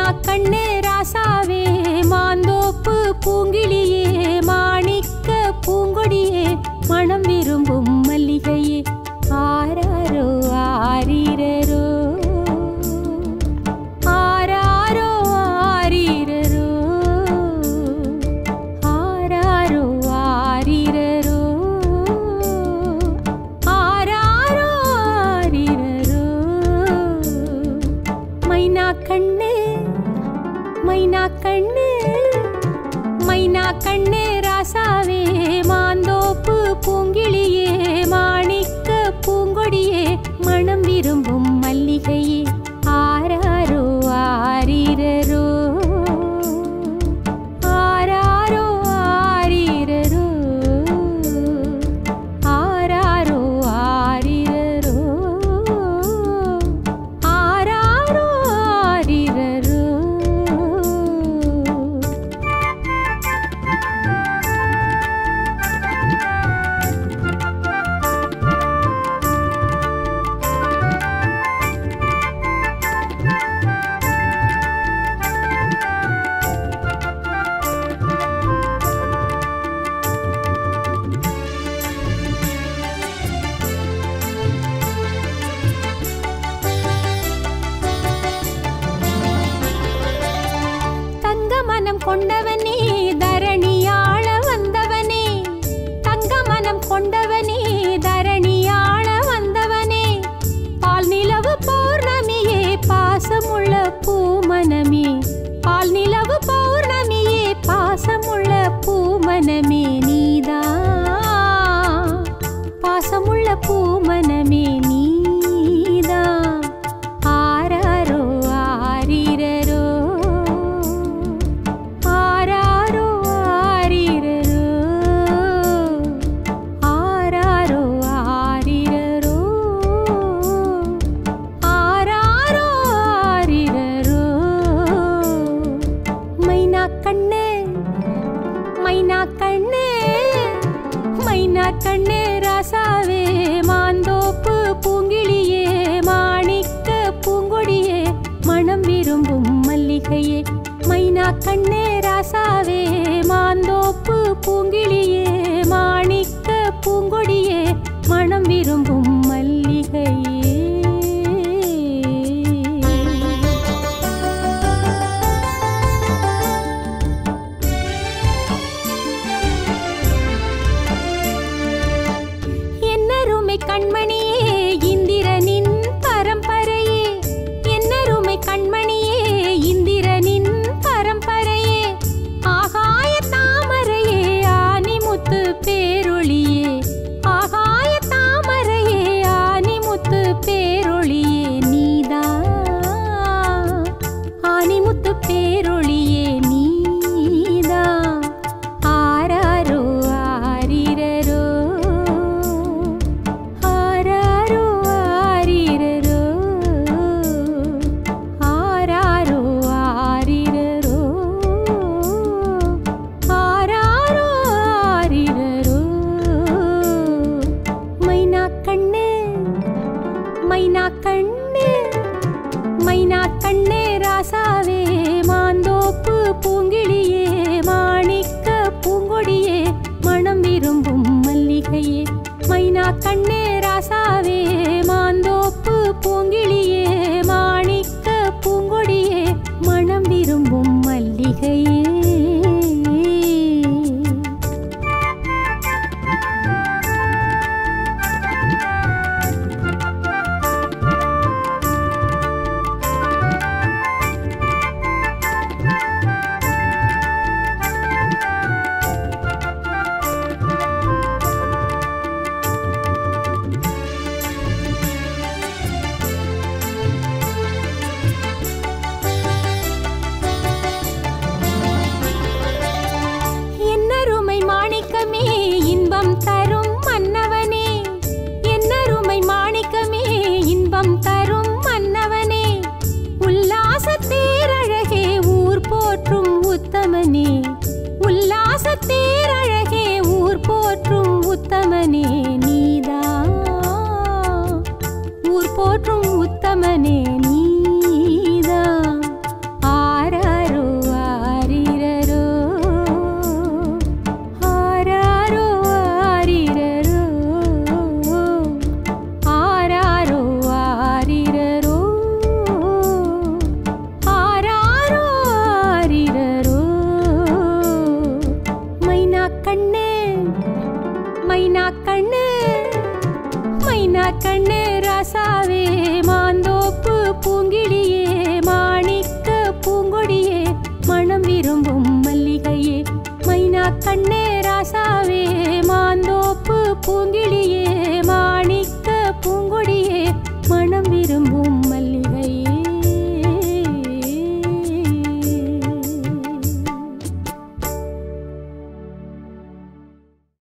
கண்ணு ராசாவே மாந்தோப்பு பூங்கிளியே மாணிக்க பூங்கொடியே மனம் விரும்பும் மல்லிகையே ஆராரோ ஆரீரரோ ஆராரோ ஆரீரரோ ஆராரோ ஆரீரரோ ஆராரோ ஆரீரரோ மைனா கண்ணு மைனா கண்ணு மைனா கண்ணு ராசாவே மாந்தோப்பு பூங்கிளியே மாணிக்க பூங்கொடியே மனம் விரும்பும் மல்லிகையே ஆராரோ ஆரீரரோ ஆராரோ ஆரீரரோ ஆராரோ ஆரீரரோ ஆராரோ ஆரீரரோ தங்க மனம் கொண்டவனே தரணியாள வந்தவனே தங்க மனம் கொண்டவனே தரணியாள வந்தவனே பால் நிலவு பௌர்ணமியே பாசமுள்ள பூமனமே பால் நிலவு பௌர்ணமியே பாசமுள்ள பூமனமே நீதான் பாசமுள்ள பூமனமே நீதான் ஆராரோ ஆரீரரோ ஆராரோ ஆரீரரோ ஆராரோ ஆரீரரோ ஆராரோ ஆரீரரோ மைனா கண்ணு மைனா கண்ணு மைனா கண்ணு ராசாவே மாந்தோப்பு பூங்கிளியே மாணிக்க பூங்கொடியே மனம் விரும்பும் மல்லிகையே மைனா கண்ணு ராசாவே மாந்தோப்பு பூங்கிளியே மாணிக்க பூங்கொடியே மனம் விரும்பும் மல்லிகையே என்னருமை கண்மணியே இந்திரனின் பரம்பரையே என்னருமை கண்மணியே இந்திரனின் பரம்பரையே ஆகாய தாமரையே ஆனிமுத்து பேரொளியே ஆகாய தாமரையே ஆனிமுத்து பேரொளியே நீதான் ஆனிமுத்து பேரொளியே நீதான் ஆராரோ ஆரீரரோ ஆராரோ ஆரீரரோ ஆராரோ ஆரீரரோ ஆராரோ ஆரீரரோ மைனா கண்ணு மைனா கண்ணு மைனா கண்ணே ராசாவே மாந்தோப்பு பூங்கிளியே மாணிக்க பூங்கொடியே மனம் விரும்பும் மல்லிகையே மைனா கண்ணே ராசாவே மாந்தோப்பு பூங்கிளியே மாணிக்க பூங்கொடியே மனம் விரும்பும் மல்லிகையே என்னருமை மாணிக்கமே இன்பம் தரும் மன்னவனே என்னருமை மாணிக்கமே இன்பம் தரும் மன்னவனே உல்லாச தேரழகே ஊர் போற்றும் உத்தமனே உல்லாச தேரழகே ஊர் போற்றும் உத்தமனே நீதான் ஊர் போற்றும் உத்தமனே